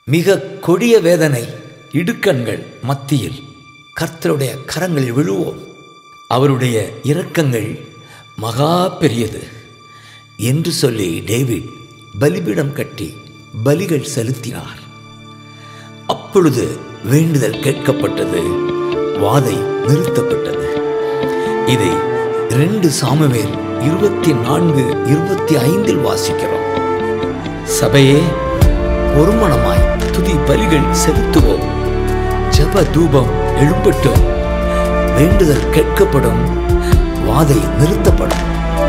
மிக கொடிய வேதனை இடுக்கண்கள் மத்தியில் கர்த்தருடைய கரங்களில் விழுவோம் அவருடைய இரக்கங்கள் மகா பெரியது என்று சொல்லி டேவிட் பலிபீடம் கட்டி பலிகள் செலுத்தினார் அப்பொழுது வேண்டுதல் கேட்கப்பட்டது வாதை நிறுத்தப்பட்டது இதை ரெண்டு சாமுவேல் இருபத்தி நான்கு இருபத்தி ஐந்தில் வாசிக்கிறோம் சபையே ஒருமனமாய் துதி பலிகள் செலுத்துவோம் ஜப தூபம் எழும்பட்டும் வேண்டுதல் கேட்கப்படும் வாதை நிறுத்தப்படும்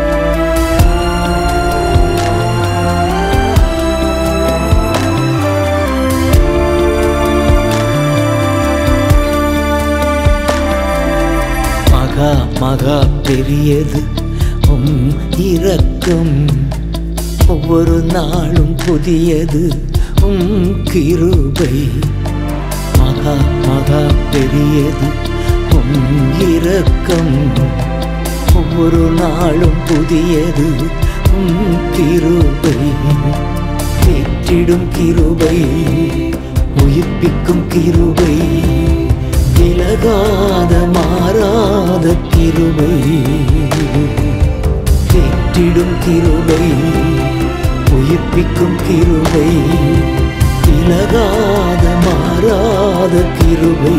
மகா மகா பெரியது உம் இரக்கம் ஒவ்வொரு நாளும் புதியது உம் கிருபை மகா மகா பெரியது உம் இரக்கம் ஒவ்வொரு நாளும் புதியது உம் கிருபை பெற்றிடும் கிருபை உயிர்ப்பிக்கும் கிருபை விலகாத மாறாத கிருபை பெற்றிடும் கிருபை உயிர்ப்பிக்கும் கிருபை விலகாத மாறாத கிருபை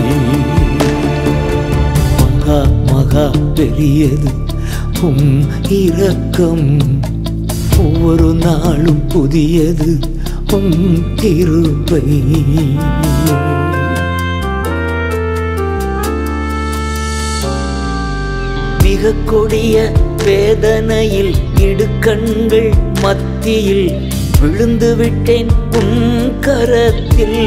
மகா மகா பெரியது உம் இரக்கம் ஒவ்வொரு நாளும் புதியது உம் கிருபை மிக கொடிய வேதனையில் இடுக்கண்கள் மத்தியில் விழுந்து விட்டேன் உன் கரத்தில்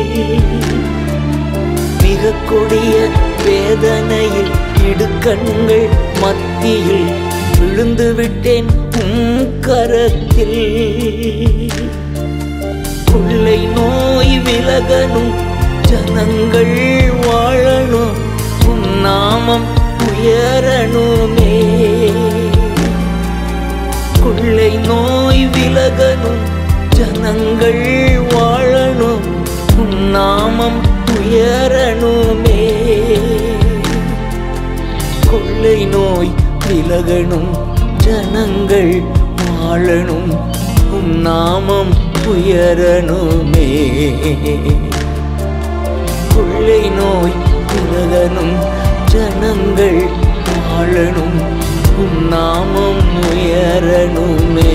மிக கொடிய வேதனையில் இடுக்கண்கள் மத்தியில் விழுந்து விட்டேன் உன் கரத்தில் கொள்ளை நோய் விலகணும் ஜனங்கள் வாழணும் உன் நாமம் உயரணுமே கொள்ளை நோய் விலகணும் ஜனங்கள் வாழணும் உன் நாமம் உயரணுமே கொள்ளை நோய் விலகணும் ஜனங்கள் வாழணும் உன் நாமம் உயரணுமே கொள்ளை நோய் விலகணும் ஜனங்கள் வாழணும் உன் நாமம் உயரணுமே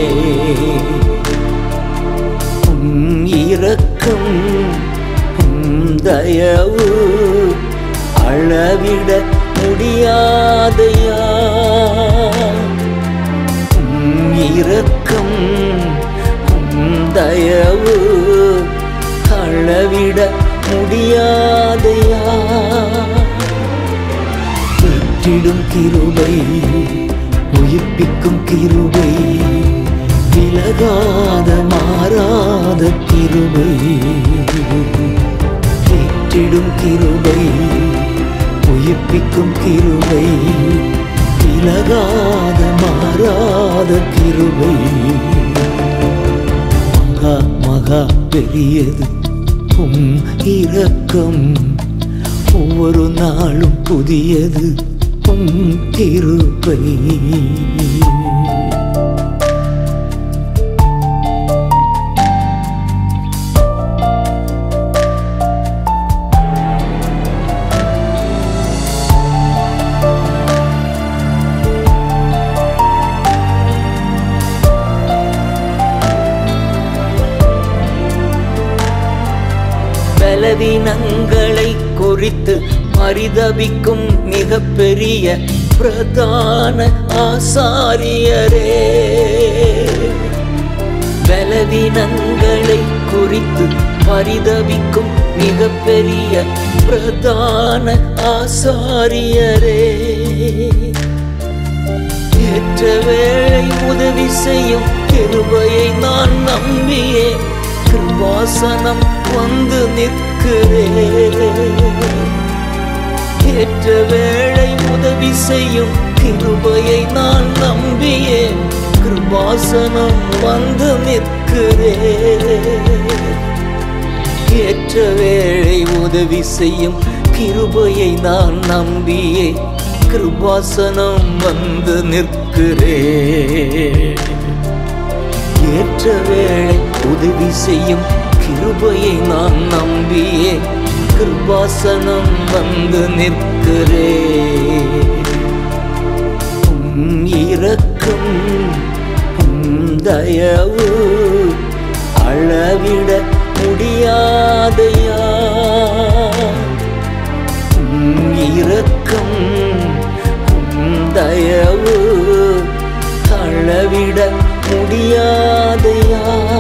உன் இரக்கம் உன் தயவு அளவிட முடியாதையா உன் இரக்கம் உன் தயவு அளவிட முடியாதையா பெற்றிடும் கிருபை உயிர்ப்பிக்கும் கிருபை விலகாத மாறாத கிருபை பெற்றிடும் கிருபை உயிர்ப்பிக்கும் கிருபை விலகாத மாறாத கிருபை மகா மகா பெரியது உம் இரக்கம் ஒவ்வொரு நாளும் புதியது உம் கிருபை பலவீனங்களை குறித்து பரிதபிக்கும் மிகப்பெரிய பிரதான ஆசாரியரே பலவீனங்களை குறித்து பரிதபிக்கும் மிகப்பெரிய பிரதான ஆசாரியரே ஏற்ற வேளை உதவி செய்யும் கிருபையை நான் நம்பியே கிருபாசனம் வந்து நிற்கிறேன் ஏற்ற வேளை உதவி செய்யும் கிருபையை நான் நம்பியே கிருபாசனம் வந்து நிற்கிறேன் ஏற்ற வேளை உதவி செய்யும் கிருபையை நான் நம்பியே கிருபாசனம் வந்து நிற்கிறேன் ஏற்ற வேளை உதவி செய்யும் கிருபையை நான் நம்பியே கிருபாசனம் வந்து நிற்கிறேன் உம் இரக்கம் உம் தயவு அளவிட முடியாதையா உம் இரக்கம் உம் தயவு அளவிட முடியாதையா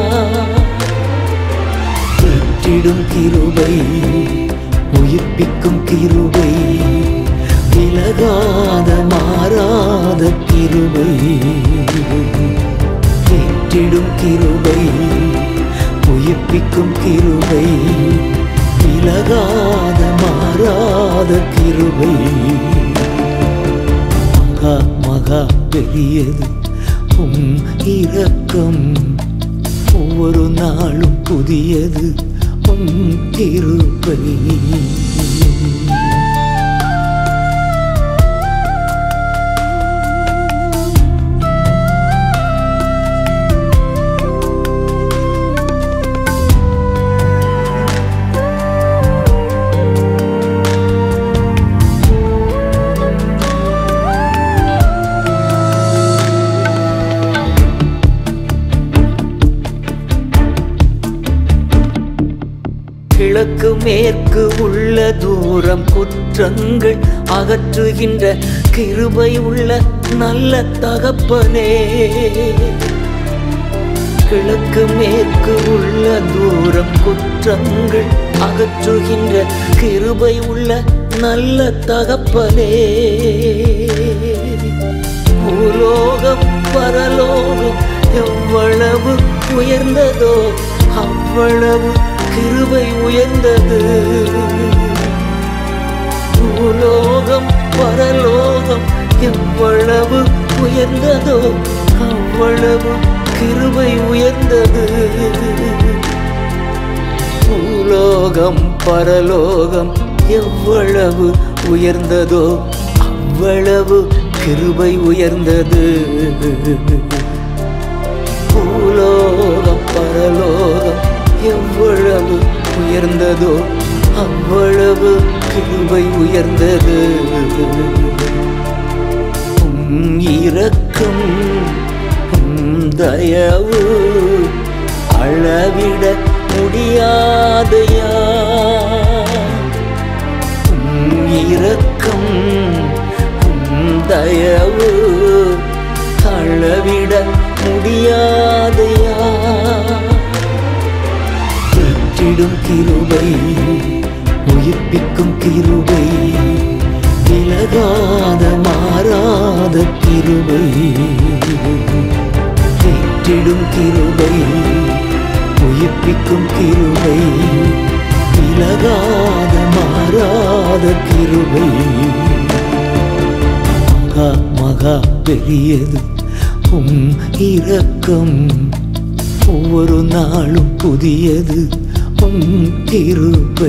ஏற்றிடும் கிருபை உயிர்ப்பிக்கும் கிருபை விலகாத மாறாத கிருபை ஏற்றிடும் கிருபை உயிர்ப்பிக்கும் கிருபை விலகாத மாறாத கிருபை மகா மகா பெரியது உம் இரக்கம் ஒவ்வொரு நாளும் புதியது உம் கிருபை கிழக்கு மேற்கு உள்ள தூரம் குற்றங்கள் அகற்றுகின்ற கிருபை உள்ள நல்ல தகப்பனே கிழக்கு மேற்கு உள்ள தூரம் குற்றங்கள் அகற்றுகின்ற கிருபை உள்ள நல்ல தகப்பனே பூலோகம் பரலோகம் எவ்வளவு உயர்ந்ததோ அவ்வளவு கிருபை உயர்ந்தது பூலோகம் பரலோகம் எவ்வளவு உயர்ந்ததோ அவ்வளவு கிருபை உயர்ந்தது பூலோகம் பரலோகம் எவ்வளவு உயர்ந்ததோ அவ்வளவு கிருபை உயர்ந்தது பூலோகம் பரலோகம் எவ்வளவு உயர்ந்ததோ அவ்வளவு கிருபை உயர்ந்தது உம் இரக்கம் உம் தயவு அளவிட முடியாதையா உம் இரக்கம் உம் தயவு அளவிட முடியாதையா ஏற்றிடும் கிருபை உயிர்ப்பிக்கும் கிருபை விலகாத மாறாத கிருபை ஏற்றிடும் கிருபை உயிர்ப்பிக்கும் கிருபை விலகாத மாறாத கிருபை மகா மகா பெரியது உம் இரக்கம் ஒவ்வொரு நாளும் புதியது உம் கிருபை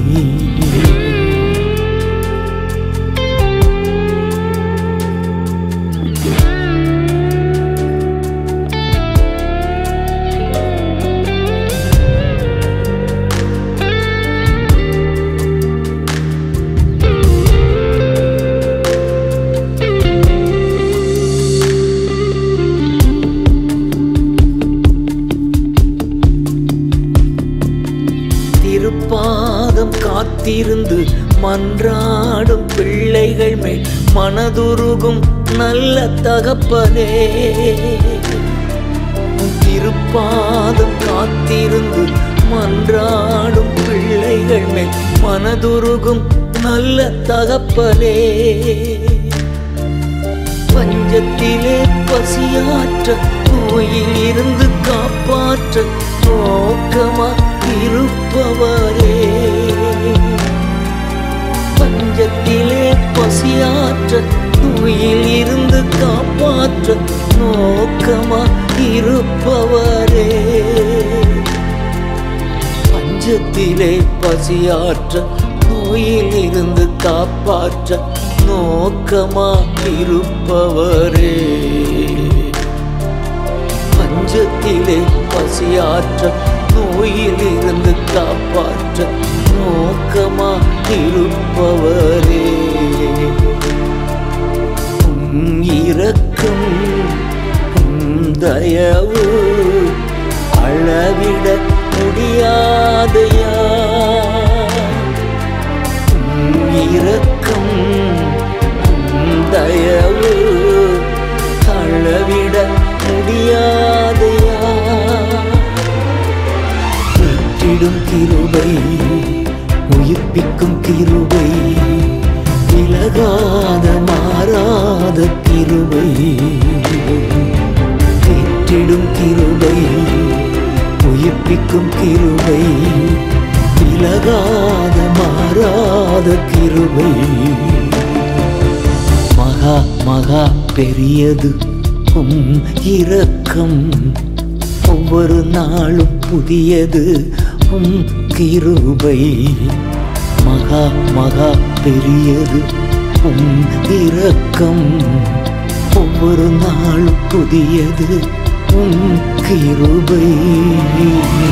திருப்பாதம் காத்திருந்து மன்றாடும் பிள்ளைகள் மேல் மனதுருகும் நல்ல தகப்பனே உன் திருப்பாதம் காத்திருந்து மன்றாடும் பிள்ளைகள் மேல் மனதுருகும் நல்ல தகப்பனே பஞ்சத்திலே பசியாற்ற நோயில் இருந்து காப்பாற்ற நோக்கமா இருப்பவரே பஞ்சத்திலே பசியாற்ற நோயில் இருந்து காப்பாற்ற நோக்கமா இருப்பவரே பஞ்ச பஞ்சத்திலே பசியாற்ற நோயில் இருந்து காப்பாற்ற நோக்கமா இருப்பவரே பஞ்சத்திலே பசியாற்ற நோயில் இருந்து காப்பாற்ற நோக்கமா இருப்பவரே உம் இரக்கம் உம் தயவு அளவிட முடியாதையா உம் இரக்கம் உம் தயவு அளவிட முடியாதையா மீட்டிடும் கிருபை உயிர்ப்பிக்கும் கிருபை விலகாத மாறாத கிருபை மீட்டிடும் கிருபை உயிர்ப்பிக்கும் கிருபை விலகாத மாறாத கிருபை மகா மகா பெரியது உம் இரக்கம் ஒவ்வொரு நாளும் புதியது உம் கிருபை மகா மகா பெரியது உம் இரக்கம் ஒவ்வொரு நாளும் புதியது உம் கிருபை